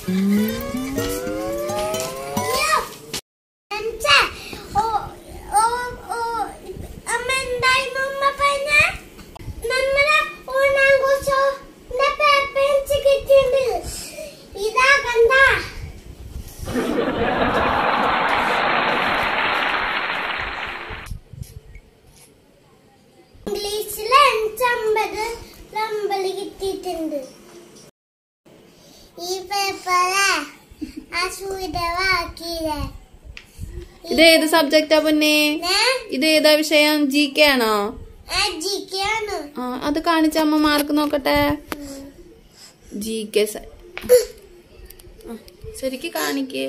ഇതാ കണ്ട ഇംഗ്ലീഷിൽ അഞ്ചമ്പത് നമ്പല് കിട്ടിയിട്ടുണ്ട് ഈ പേപ്പറ് അസൂരവാക്കിയില്ലേ ഇത് ഏത് സബ്ജക്റ്റാ പൊന്നെ ഇത് ഏതാ വിഷയം ജി കെ ആണോ അജിക്കാണ് ആ അത് കാണിച്ച അമ്മ മാർക്ക് നോക്കട്ടെ ജി കെ ശരിക്ക് കാണിക്കേ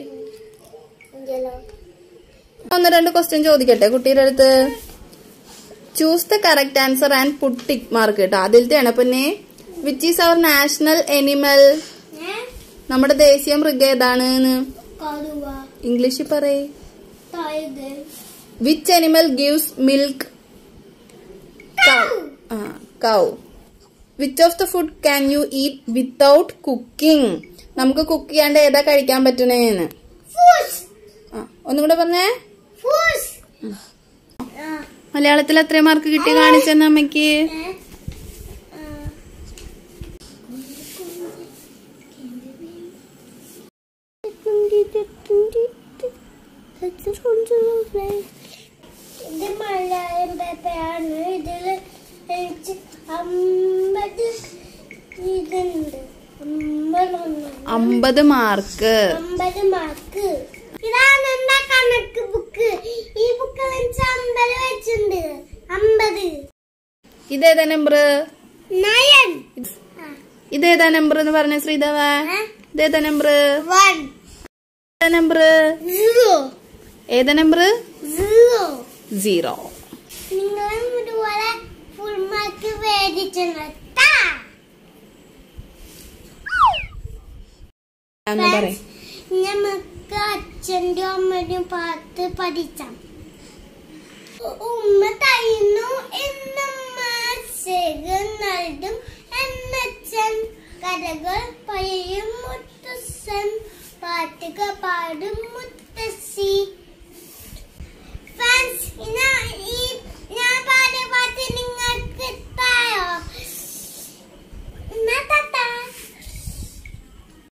ഒന്ന് രണ്ട് ക്വസ്റ്റ്യൻ ചോദിക്കട്ടെ കുട്ടിയുടെ അടുത്ത് choose the correct answer and put tick mark കേട്ടോ അതിലത്തെയാണ് പിന്നെ which is our national animal നമ്മുടെ ദേശീയ മൃഗം ഏതാണ് കടുവ ഇംഗ്ലീഷിൽ പറയേ tiger which animal gives milk cow which of the food can you eat without cooking നമുക്ക് കുക്ക് ചെയ്യാണ്ട് ഏതാ കഴിക്കാൻ പറ്റണേന്ന് ഫൂസ് ആ ഒന്നും കൂടെ പറഞ്ഞേ ഫൂസ് മലയാളത്തിൽ എത്ര മാർക്ക് കിട്ടി കാണിച്ചെന്ന് അമ്മയ്ക്ക് ഇത് മലയാളം പേപ്പറാണ് ഇതില് എനിക്ക് അമ്പത് ഇതുണ്ട് അമ്പതെണ്ണം അമ്പത് മാർക്ക് അമ്പത് മാർക്ക് ഇതാണ് എന്റെ കണക്ക് ബുക്ക് ഈ ബുക്കിൽ എനിക്ക് അമ്പത് വെച്ചിട്ടുണ്ട് അമ്പത് ഇതേതാ നമ്പർ നയൻ ഇതേതാ നമ്പർ എന്ന് പറഞ്ഞ ശ്രീധവ ഇതേതാ നമ്പർ വൺ നമ്പർ സീറോ ഏതാ നമ്പർ സീറോ സീറോ നിങ്ങളും ഇതുപോലെ ഫുൾ മാർക്ക് മേടിച്ചിട്ടുണ്ട് എന്ന് പറയും നമുക്ക് അച്ഛൻ്റെ അമ്മയുടെയും പാട്ട് പഠിച്ചാം ഉമ്മ തയ്യുന്നു എന്നമ്മ ശേഖർ നൽകും എന്നച്ഛൻ കഥകൾ പറയും മുത്തച്ഛൻ പാട്ടുകൾ പാടും മുത്തച്ഛൻ